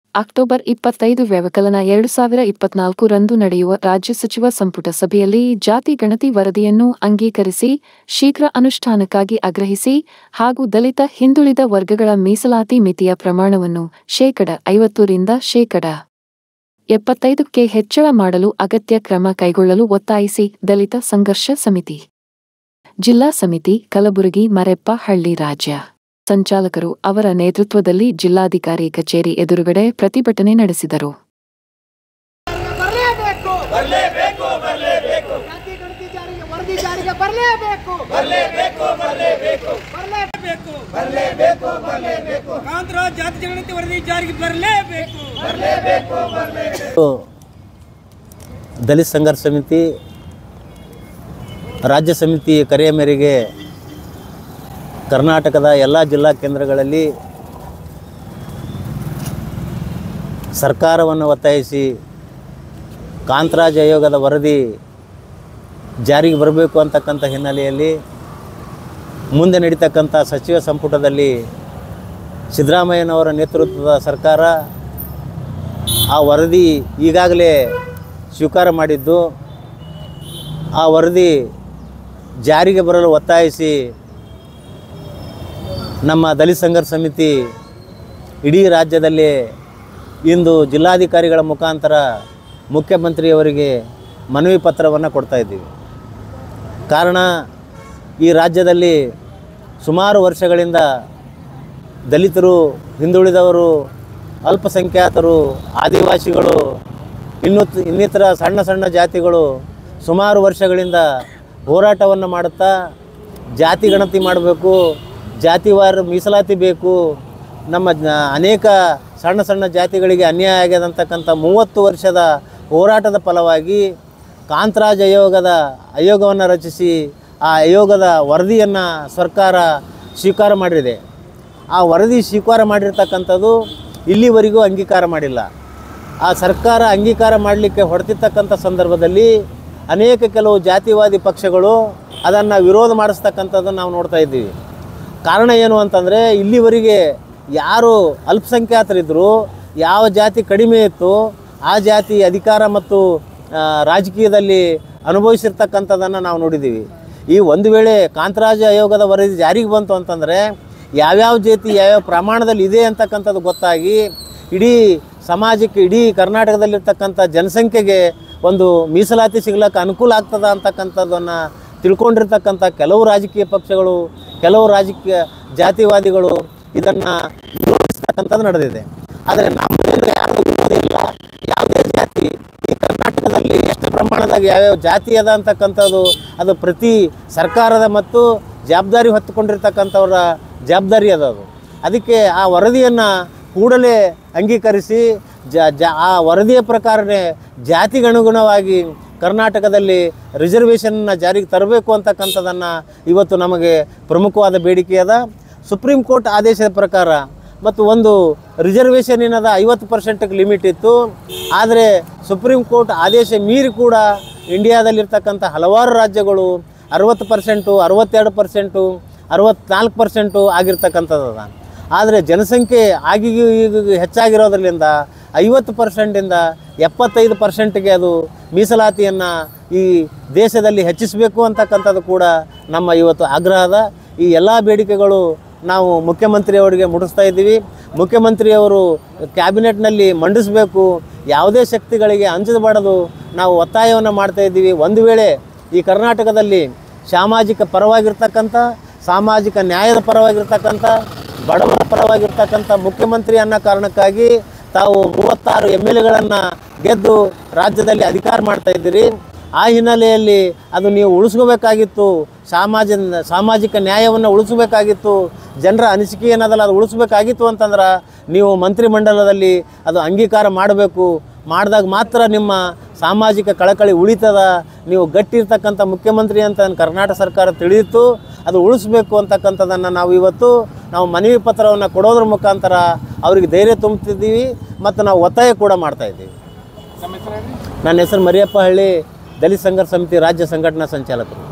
October ಇಪ್ಪತ್ತೈದು ವ್ಯವಕಲನ ಎರಡು ಸಾವಿರ ಇಪ್ಪತ್ನಾಲ್ಕು ರಂದು ನಡೆಯುವ ರಾಜ್ಯ ಸಚಿವ ಸಂಪುಟ ಸಭೆಯಲ್ಲಿ ಜಾತಿ ಗಣತಿ ವರದಿಯನ್ನು ಅಂಗೀಕರಿಸಿ ಶೀಘ್ರ ಅನುಷ್ಠಾನಕ್ಕಾಗಿ ಆಗ್ರಹಿಸಿ ಹಾಗೂ ದಲಿತ ಹಿಂದುಳಿದ ವರ್ಗಗಳ ಮೀಸಲಾತಿ ಮಿತಿಯ ಪ್ರಮಾಣವನ್ನು ಶೇಕಡ ಐವತ್ತರಿಂದ ಶೇಕಡ ಎಪ್ಪತ್ತೈದಕ್ಕೆ ಹೆಚ್ಚಳ ಮಾಡಲು ಅಗತ್ಯ ಕ್ರಮ ಕೈಗೊಳ್ಳಲು ಒತ್ತಾಯಿಸಿ ದಲಿತ ಸಂಘರ್ಷ ಸಮಿತಿ ಜಿಲ್ಲಾ ಸಮಿತಿ ಕಲಬುರಗಿ ಮರೆಪ್ಪ ಹಳ್ಳಿ ರಾಜ್ಯ ಸಂಚಾಲಕರು ಅವರ ನೇತೃತ್ವದಲ್ಲಿ ಜಿಲ್ಲಾಧಿಕಾರಿ ಕಚೇರಿ ಎದುರುಗಡೆ ಪ್ರತಿಭಟನೆ ನಡೆಸಿದರು ಬರಲೇಬೇಕು ಬರಲೇಬೇಕು ಬರಲೇಬೇಕು ಜಾತಿ ಗಣತಿ ಜಾರಿಗೆ ವರದಿ ಜಾರಿಗೆ ಬರಲೇಬೇಕು ಬರಲೇಬೇಕು ಬರಲೇಬೇಕು ಬರಲೇಬೇಕು ಬರಲೇಬೇಕು ಬರಲೇಬೇಕು ಕಾಂತರ ಜಾತಿ ಜನಗಣತಿ ವರದಿ ಜಾರಿಗೆ ಬರಲೇಬೇಕು ದಲಿತ ಸಂಘರ್ಷ ಸಮಿತಿ ರಾಜ್ಯ ಸಮಿತಿ ಕರೆಯ ಮೇರೆಗೆ ಕರ್ನಾಟಕದ ಎಲ್ಲ ಜಿಲ್ಲಾ ಕೇಂದ್ರಗಳಲ್ಲಿ ಸರ್ಕಾರವನ್ನು ಒತ್ತಾಯಿಸಿ ಕಾಂತರಾಜ್ ಆಯೋಗದ ವರದಿ ಜಾರಿಗೆ ಬರಬೇಕು ಅಂತಕ್ಕಂಥ ಹಿನ್ನೆಲೆಯಲ್ಲಿ ಮುಂದೆ ನಡೀತಕ್ಕಂಥ ಸಚಿವ ಸಂಪುಟದಲ್ಲಿ ಸಿದ್ದರಾಮಯ್ಯನವರ ನೇತೃತ್ವದ ಸರ್ಕಾರ ಆ ವರದಿ ಈಗಾಗಲೇ ಸ್ವೀಕಾರ ಮಾಡಿದ್ದು ಆ ವರದಿ ಜಾರಿಗೆ ಬರಲು ಒತ್ತಾಯಿಸಿ ನಮ್ಮ ದಲಿತ ಸಂಘರ್ಷ ಸಮಿತಿ ಇಡೀ ರಾಜ್ಯದಲ್ಲಿ ಇಂದು ಜಿಲ್ಲಾಧಿಕಾರಿಗಳ ಮುಖಾಂತರ ಮುಖ್ಯಮಂತ್ರಿಯವರಿಗೆ ಮನವಿ ಪತ್ರವನ್ನು ಕೊಡ್ತಾ ಇದ್ದೀವಿ ಕಾರಣ ಈ ರಾಜ್ಯದಲ್ಲಿ ಸುಮಾರು ವರ್ಷಗಳಿಂದ ದಲಿತರು ಹಿಂದುಳಿದವರು ಅಲ್ಪಸಂಖ್ಯಾತರು ಆದಿವಾಸಿಗಳು ಇನ್ನೂ ಇನ್ನಿತರ ಸಣ್ಣ ಸಣ್ಣ ಜಾತಿಗಳು ಸುಮಾರು ವರ್ಷಗಳಿಂದ ಹೋರಾಟವನ್ನು ಮಾಡುತ್ತಾ ಜಾತಿ ಗಣತಿ ಮಾಡಬೇಕು ಜಾತಿವಾರ ಮೀಸಲಾತಿ ಬೇಕು ನಮ್ಮ ಜ- ಅನೇಕ ಸಣ್ಣ ಸಣ್ಣ ಜಾತಿಗಳಿಗೆ ಅನ್ಯಾಯ ಆಗ್ಯದಂತಕ್ಕಂಥ ಮೂವತ್ತು ವರ್ಷದ ಹೋರಾಟದ ಫಲವಾಗಿ ಕಾಂತರಾಜ್ ಆಯೋಗದ ಆಯೋಗವನ್ನು ರಚಿಸಿ ಆ ಆಯೋಗದ ವರದಿಯನ್ನು ಸರ್ಕಾರ ಸ್ವೀಕಾರ ಮಾಡಿದೆ ಆ ವರದಿ ಸ್ವೀಕಾರ ಮಾಡಿರ್ತಕ್ಕಂಥದ್ದು ಇಲ್ಲಿವರೆಗೂ ಅಂಗೀಕಾರ ಮಾಡಿಲ್ಲ ಆ ಸರ್ಕಾರ ಅಂಗೀಕಾರ ಮಾಡಲಿಕ್ಕೆ ಹೊಡೆತಿರ್ತಕ್ಕಂಥ ಸಂದರ್ಭದಲ್ಲಿ ಅನೇಕ ಕೆಲವು ಜಾತಿವಾದಿ ಪಕ್ಷಗಳು ಅದನ್ನು ವಿರೋಧ ಮಾಡಿಸ್ತಕ್ಕಂಥದ್ದನ್ನು ನಾವು ನೋಡ್ತಾ ಇದ್ದೀವಿ ಕಾರಣ ಏನು ಅಂತಂದರೆ ಇಲ್ಲಿವರೆಗೆ ಯಾರು ಅಲ್ಪಸಂಖ್ಯಾತರಿದ್ದರು ಯಾವ ಜಾತಿ ಕಡಿಮೆ ಇತ್ತು ಆ ಜಾತಿ ಅಧಿಕಾರ ಮತ್ತು ಆ, ರಾಜಕೀಯದಲ್ಲಿ ಅನುಭವಿಸಿರ್ತಕ್ಕಂಥದ್ದನ್ನು ನಾವು ನೋಡಿದ್ದೀವಿ ಈ ಒಂದು ವೇಳೆ ಕಾಂತರಾಜ ಆಯೋಗದ ವರದಿ ಜಾರಿಗೆ ಬಂತು ಅಂತಂದರೆ ಯಾವ್ಯಾವ ಜಾತಿ ಯಾವ್ಯಾವ ಪ್ರಮಾಣದಲ್ಲಿ ಇದೆ ಅಂತಕ್ಕಂಥದ್ದು ಗೊತ್ತಾಗಿ ಇಡೀ ಸಮಾಜಕ್ಕೆ ಇಡೀ ಕರ್ನಾಟಕದಲ್ಲಿರ್ತಕ್ಕಂಥ ಜನಸಂಖ್ಯೆಗೆ ಒಂದು ಮೀಸಲಾತಿ ಸಿಗ್ಲಿಕ್ಕೆ ಅನುಕೂಲ ಆಗ್ತದ ಅಂತಕ್ಕಂಥದ್ದನ್ನು ತಿಳ್ಕೊಂಡಿರ್ತಕ್ಕಂಥ ಕೆಲವು ರಾಜಕೀಯ ಪಕ್ಷಗಳು ಕೆಲವು ರಾಜಕೀಯ ಜಾತಿವಾದಿಗಳು ಇದನ್ನು ವಿರೋಧಿಸ್ತಕ್ಕಂಥದ್ದು ನಡೆದಿದೆ ಆದರೆ ನಮ್ಮದೇನು ಯಾರು ವಿರೋಧ ಇಲ್ಲ ಯಾವುದೇ ಜಾತಿ ಈ ಕರ್ನಾಟಕದಲ್ಲಿ ಎಷ್ಟು ಪ್ರಮಾಣದಾಗ ಯಾವ್ಯಾವ ಜಾತಿ ಅದ ಅಂತಕ್ಕಂಥದ್ದು ಅದು ಪ್ರತಿ ಸರ್ಕಾರದ ಮತ್ತು ಜವಾಬ್ದಾರಿ ಹೊತ್ತುಕೊಂಡಿರ್ತಕ್ಕಂಥವ್ರ ಜವಾಬ್ದಾರಿ ಅದ ಅದು ಅದಕ್ಕೆ ಆ ವರದಿಯನ್ನು ಕೂಡಲೇ ಅಂಗೀಕರಿಸಿ ಜ ಜ ಆ ವರದಿಯ ಪ್ರಕಾರನೇ ಜಾತಿಗನುಗುಣವಾಗಿ ಕರ್ನಾಟಕದಲ್ಲಿ ರಿಸರ್ವೇಷನ್ನ ಜಾರಿಗೆ ತರಬೇಕು ಅಂತಕ್ಕಂಥದ್ದನ್ನು ಇವತ್ತು ನಮಗೆ ಪ್ರಮುಖವಾದ ಬೇಡಿಕೆ ಅದ ಸುಪ್ರೀಂ ಕೋರ್ಟ್ ಆದೇಶದ ಪ್ರಕಾರ ಮತ್ತು ಒಂದು ರಿಸರ್ವೇಷನ್ ಏನದ ಐವತ್ತು ಪರ್ಸೆಂಟಿಗೆ ಲಿಮಿಟ್ ಇತ್ತು ಆದರೆ ಸುಪ್ರೀಂ ಕೋರ್ಟ್ ಆದೇಶ ಮೀರಿ ಕೂಡ ಇಂಡಿಯಾದಲ್ಲಿರ್ತಕ್ಕಂಥ ಹಲವಾರು ರಾಜ್ಯಗಳು ಅರವತ್ತು ಪರ್ಸೆಂಟು ಅರವತ್ತೆರಡು ಪರ್ಸೆಂಟು ಅರವತ್ನಾಲ್ಕು ಪರ್ಸೆಂಟು ಆಗಿರ್ತಕ್ಕಂಥದ್ದು ಅದ ಆದರೆ ಜನಸಂಖ್ಯೆ ಆಗಿಗೂ ಈಗ ಹೆಚ್ಚಾಗಿರೋದ್ರಿಂದ ಐವತ್ತು ಪರ್ಸೆಂಟಿಂದ ಎಪ್ಪತ್ತೈದು ಪರ್ಸೆಂಟ್ಗೆ ಅದು ಮೀಸಲಾತಿಯನ್ನು ಈ ದೇಶದಲ್ಲಿ ಹೆಚ್ಚಿಸಬೇಕು ಅಂತಕ್ಕಂಥದ್ದು ಕೂಡ ನಮ್ಮ ಇವತ್ತು ಆಗ್ರಹದ ಈ ಎಲ್ಲ ಬೇಡಿಕೆಗಳು ನಾವು ಮುಖ್ಯಮಂತ್ರಿಯವರಿಗೆ ಮುಟ್ಟಿಸ್ತಾ ಇದ್ದೀವಿ ಮುಖ್ಯಮಂತ್ರಿಯವರು ಕ್ಯಾಬಿನೆಟ್ನಲ್ಲಿ ಮಂಡಿಸಬೇಕು ಯಾವುದೇ ಶಕ್ತಿಗಳಿಗೆ ಅಂಜಬಾರದು ನಾವು ಒತ್ತಾಯವನ್ನು ಮಾಡ್ತಾ ಇದ್ದೀವಿ ಒಂದು ವೇಳೆ ಈ ಕರ್ನಾಟಕದಲ್ಲಿ ಸಾಮಾಜಿಕ ಪರವಾಗಿರ್ತಕ್ಕಂಥ ಸಾಮಾಜಿಕ ನ್ಯಾಯದ ಪರವಾಗಿರ್ತಕ್ಕಂಥ ಬಡವರ ಪರವಾಗಿರ್ತಕ್ಕಂಥ ಮುಖ್ಯಮಂತ್ರಿ ಅನ್ನೋ ಕಾರಣಕ್ಕಾಗಿ ತಾವು ಮೂವತ್ತಾರು ಎಮ್ ಎಲ್ ಎಗಳನ್ನು ಗೆದ್ದು ರಾಜ್ಯದಲ್ಲಿ ಅಧಿಕಾರ ಮಾಡ್ತಾ ಇದ್ದೀರಿ ಆ ಹಿನ್ನೆಲೆಯಲ್ಲಿ ಅದು ನೀವು ಉಳಿಸ್ಕೋಬೇಕಾಗಿತ್ತು ಸಾಮಾಜ ಸಾಮಾಜಿಕ ನ್ಯಾಯವನ್ನು ಉಳಿಸಬೇಕಾಗಿತ್ತು ಜನರ ಅನಿಸಿಕೆ ಏನದಲ್ಲ ಅದು ಉಳಿಸ್ಬೇಕಾಗಿತ್ತು ಅಂತಂದ್ರೆ ನೀವು ಮಂತ್ರಿಮಂಡಲದಲ್ಲಿ ಅದು ಅಂಗೀಕಾರ ಮಾಡಬೇಕು ಮಾಡಿದಾಗ ಮಾತ್ರ ನಿಮ್ಮ ಸಾಮಾಜಿಕ ಕಳಕಳಿ ಉಳಿತದ ನೀವು ಗಟ್ಟಿರ್ತಕ್ಕಂಥ ಮುಖ್ಯಮಂತ್ರಿ ಅಂತ ಕರ್ನಾಟಕ ಸರ್ಕಾರ ತಿಳಿಯಿತು ಅದು ಉಳಿಸ್ಬೇಕು ಅಂತಕ್ಕಂಥದ್ದನ್ನು ನಾವು ಇವತ್ತು ನಾವು ಮನವಿ ಪತ್ರವನ್ನು ಕೊಡೋದ್ರ ಮುಖಾಂತರ ಅವರಿಗೆ ಧೈರ್ಯ ತುಂಬುತ್ತಿದ್ದೀವಿ ಮತ್ತು ನಾವು ಒತ್ತಾಯ ಕೂಡ ಮಾಡ್ತಾ ಇದ್ದೀವಿ ನನ್ನ ಹೆಸರು ಮರಿಯಪ್ಪ ಹಳ್ಳಿ ದಲಿತ ಸಂಘರ್ಷ ಸಮಿತಿ ರಾಜ್ಯ ಸಂಘಟನಾ ಸಂಚಾಲಕರು